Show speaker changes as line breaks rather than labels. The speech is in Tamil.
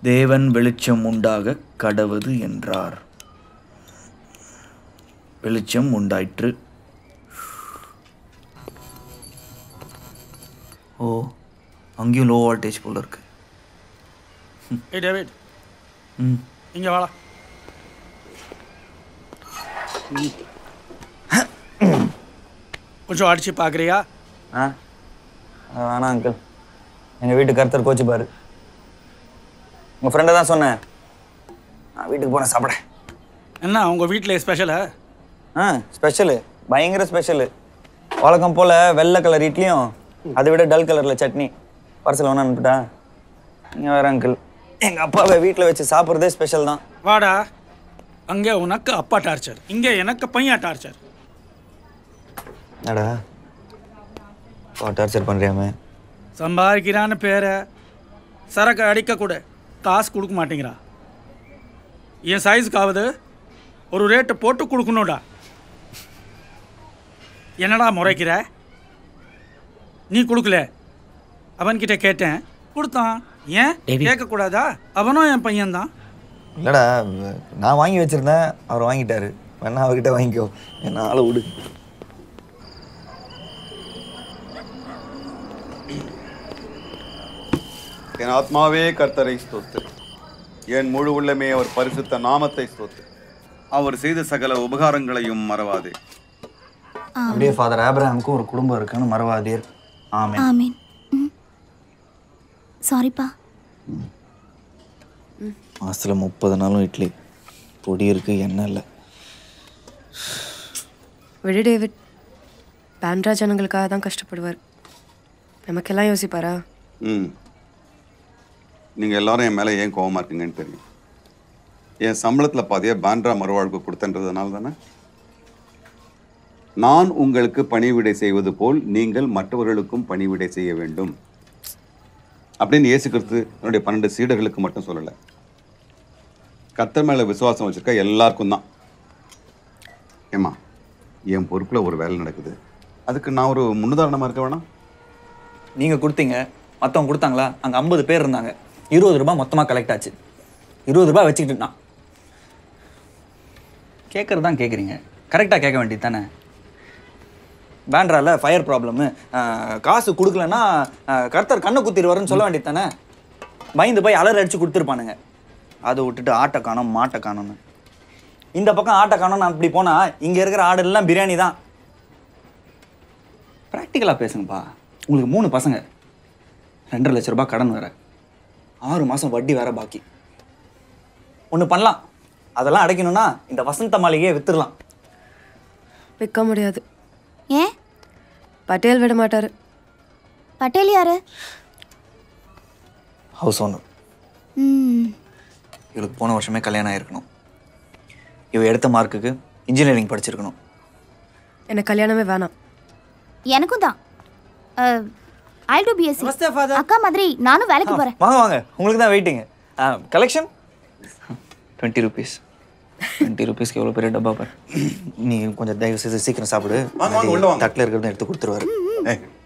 தேவன் வெளிச்சம் உண்டாக கடவது என்றார் வெளிச்சம் உண்டாயிற்று ஓ அங்கேயும் லோ வோல்டேஜ் போல இருக்கு
ஏய் டேவிட்
ம்
இங்கே வாடா கொஞ்சம் அடிச்சு பார்க்குறியா
ஆ அது வேணாம் அங்கிள் எங்கள் வீட்டு கருத்தர் கோச்சு பாரு உங்கள் ஃப்ரெண்டை தான் சொன்னேன் நான் வீட்டுக்கு போனேன் சாப்பிட
என்ன உங்கள் வீட்டில் ஸ்பெஷலா
ஆ ஸ்பெஷலு பயங்கர ஸ்பெஷலு வழக்கம் போல் வெள்ளை கலர் இட்லியும் அதை விட டல் கலரில் சட்னி பார்சல் வேணா அனுப்பிட்டா நீங்கள் வேற அங்கிள் எங்கள் அப்பாவை வீட்டில் வச்சு சாப்பிட்றதே ஸ்பெஷல் தான்
வாடா அங்கே உனக்கு அப்பா டார்ச்சர் இங்கே எனக்கு பையன் டார்ச்சர்
என்னடா டார்ச்சர் பண்ணுறியாமே
சம்பாதிக்கிறான்னு பேரை சரக்கு அடிக்கக்கூட காசு கொடுக்க மாட்டேங்கிறா என் சைஸுக்காவது ஒரு ரேட்டு போட்டு கொடுக்கணும்டா என்னடா முறைக்கிற நீ கொடுக்கல அவன்கிட்ட கேட்டேன் கொடுத்தான் ஏன் கேட்கக்கூடாதா அவனும் என் பையன்தான்
இல்லைடா நான் வாங்கி வச்சிருந்தேன் அவர் வாங்கிட்டாரு வேணா அவர்கிட்ட வாங்கிக்கோ என்ன ஆளை விடு
என் ஆத்மாவே கர்த்தரை ஸ்தோத்திரு என் முழு உள்ளமே அவர் பரிசுத்த நாமத்தை ஸ்தோத்திரு அவர் செய்த சகல உபகாரங்களையும் மறவாதே
அப்படியே ஃபாதர் ஆப்ரஹாமுக்கும் ஒரு குடும்பம் இருக்குன்னு மறவாதீர் ஆமே
ஆமீன் ம் சாரிப்பா
மாதத்தில் முப்பது நாளும் இட்லி பொடி இருக்கு எண்ணெய் இல்லை
விடு டேவிட் பேண்ட்ரா ஜனங்களுக்காக தான் கஷ்டப்படுவார் நமக்கெல்லாம் யோசிப்பாரா
ம் நீங்கள் எல்லாரும் என் மேலே ஏன் கோவமா இருக்கீங்கன்னு தெரியும் என் சம்பளத்தில் பாதியாக பாண்ட்ரா மறுவாழ்வு கொடுத்தன்றதுனால தானே நான் உங்களுக்கு பணிவிடை செய்வது போல் நீங்கள் மற்றவர்களுக்கும் பணிவிடை செய்ய வேண்டும் அப்படின்னு இயேசு கிறிஸ்து என்னுடைய பன்னெண்டு சீடர்களுக்கு மட்டும் சொல்லலை கர்த்தர் மேலே விசுவாசம் வச்சிருக்க எல்லாருக்கும் தான் ஏம்மா என் பொறுப்பில் ஒரு வேலை நடக்குது அதுக்கு நான் ஒரு முன்னுதாரணமாக இருக்க வேணாம்
நீங்கள் கொடுத்தீங்க மற்றவங்க கொடுத்தாங்களா அங்கே ஐம்பது பேர் இருந்தாங்க இருபது ரூபாய் மொத்தமாக கலெக்ட் ஆச்சு இருபது ரூபாய் வச்சுக்கிட்டு நான் கேட்குறது தான் கேட்குறீங்க கரெக்டாக கேட்க வேண்டியது தானே பேண்ட்ரால ஃபயர் ப்ராப்ளமு காசு கொடுக்கலன்னா அஹ், கர்த்தர் கண்ணை குத்திடுவாருன்னு சொல்ல வேண்டியது தானே பயந்து போய் அலர் அடிச்சு கொடுத்துருப்பானுங்க அதை விட்டுட்டு ஆட்டை காணோம் மாட்டை காணோம்னு இந்த பக்கம் ஆட்டை காணோம் நான் இப்படி போனால் இங்கே இருக்கிற ஆடு எல்லாம் பிரியாணி தான் ப்ராக்டிக்கலாக பேசுங்கப்பா உங்களுக்கு மூணு பசங்க ரெண்டரை லட்ச ரூபாய் கடன் வேற ஆறு மாதம் வட்டி வேற பாக்கி ஒன்று பண்ணலாம் அதெல்லாம் அடைக்கணும்னா இந்த வசந்த மாளிகையை வித்துடலாம்
விற்க முடியாது
ஏன்
பட்டேல் விட மாட்டாரு
பட்டேல் யாரு
ஹவுஸ் ஓனர்
ம்
இவளுக்கு போன வருஷமே கல்யாணம் ஆயிருக்கணும் இவ எடுத்த மார்க்குக்கு இன்ஜினியரிங் படிச்சிருக்கணும்
எனக்கு கல்யாணமே வேணாம்
எனக்கும் தான் ஐ டு பிஎஸ்சி அக்கா மாதிரி நானும் வேலைக்கு போறேன்
வாங்க வாங்க உங்களுக்கு தான் waiting collection twenty rupees twenty ருபீஸ்க்கு எவ்வளோ பெரிய டப்பா பாரு நீ கொஞ்சம் தயவு செய்து சீக்கிரம் சாப்பிடு
வாங்க, வாங்க, உள்ள வாங்க.
தட்டில் இருக்கிறத எடுத்து கொடுத்துருவாரு
ஏய்